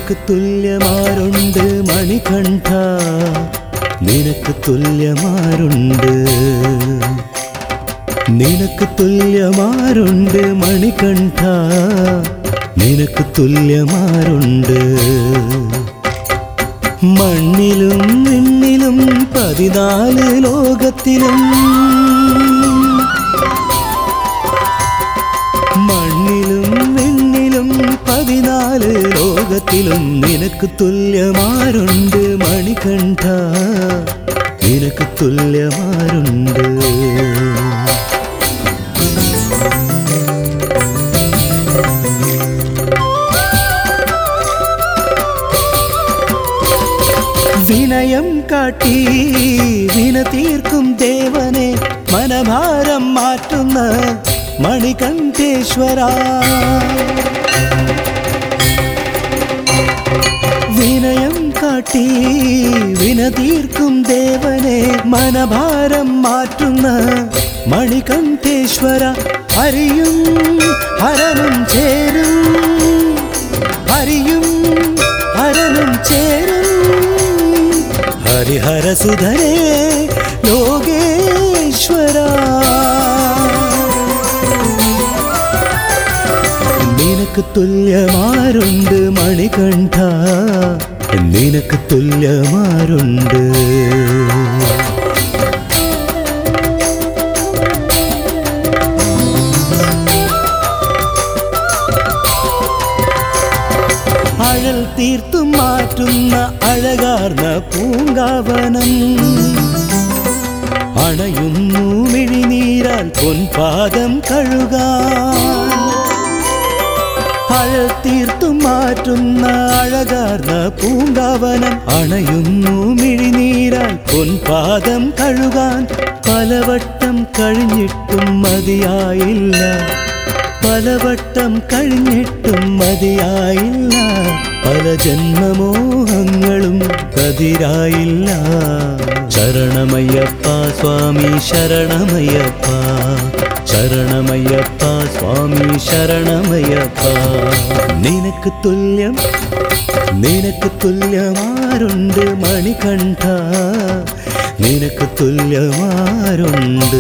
നിനക്ക് തുല്യമാരുണ്ട് മണികണ്ഠ നിനക്ക് തുല്യമാരുണ്ട് നിനക്ക് തുല്യമാരുണ്ട് മണികണ്ഠ നിനക്ക് തുല്യമാരുണ്ട് മണ്ണിലും വിണ്ണിലും പതിനാല് ലോകത്തിലും മണ്ണിലും വിണ്ണിലും പതിനാല് ലോകത്തിലും നിനക്ക് തുല്യമാരുണ്ട് മണികണ്ഠ നിനക്ക് തുല്യമാരുണ്ട് വിനയം കാട്ടി വിന തീർക്കും ദേവനെ മനഭാരം മാറ്റുന്ന മണികണ്ഠേശ്വര വിനയം കാട്ടി വിന തീർക്കും ദേവനെ മനഭാരം മാറ്റുന്ന മണികണ്ഠേശ്വര ഹരിയും ഹരനും ചേരും ഹരിയും ഹരനും ചേരും ഹരിഹരസുധരേ ലോകേശ്വര നിനക്ക് തുല്യമാരുണ്ട് മണികണ്ഠ നിനക്ക് തുല്യമാരുണ്ട് അഴൽ തീർത്തും മാറ്റുന്ന അഴകാർന്ന പൂങ്കാവനം അണയുന്നു മിഴിനീരാൽ പൊൻപാദം കഴുകാൻ അഴൽ തീർത്തും മാറ്റുന്ന അഴകാർന്ന പൂങ്കാവനം അണയുന്നു മിഴിനീരാൽ പൊൻപാദം കഴുകാൻ പലവട്ടം കഴിഞ്ഞിട്ടും മതിയായില്ല പലവട്ടം കഴിഞ്ഞിട്ടും മതിയായില്ല പല ജന്മമോഹങ്ങളും കതിരായില്ല ശരണമയ്യപ്പ സ്വാമി ശരണമയ്യപ്പ ശരണമയ്യപ്പ സ്വാമി ശരണമയ്യപ്പ നിനക്ക് തുല്യം നിനക്ക് തുല്യമാരുണ്ട് മണികണ്ഠ നിനക്ക് തുല്യമാരുണ്ട്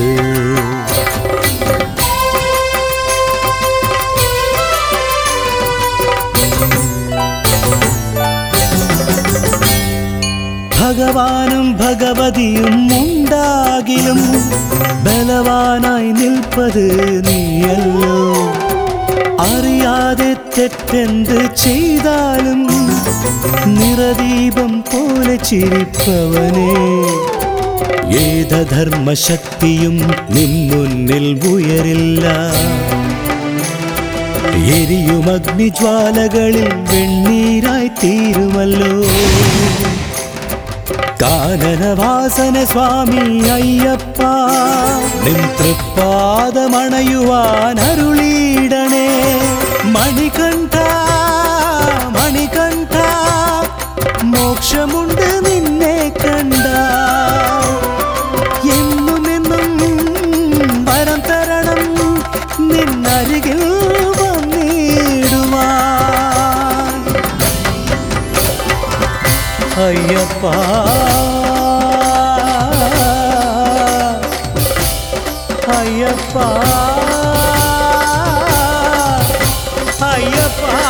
ഭഗവാനും ഭഗവതിയും ഉണ്ടാകിലും ബലവാനായി നിൽപ്പത് നീയല്ലോ അറിയാതെ തെറ്റെന്ത് ചെയ്താലും നിറദീപം പോലെ ചിരിപ്പവനേ ഏതധർമ്മശക്തിയും നിൻ മുന്നിൽ ഉയരില്ല എരിയും അഗ്നിജ്വാലകളിൽ വെണ്ണീരായി തീരുമല്ലോ കാനനവാസന സ്വാമി അയ്യപ്പ നിൻ തൃപ്പാദമണയുവാൻ അരുളീടണേ മണികണ്ഠ മണികണ്ഠ മോക്ഷമുണ്ട് നിന്നെ കണ്ട എന്നുമെന്നും വരം തരണം നിന്നരികിൽ വന്നിടുവാൻ അയ്യപ്പ അയ്യപ്പ അയ്യപ്പ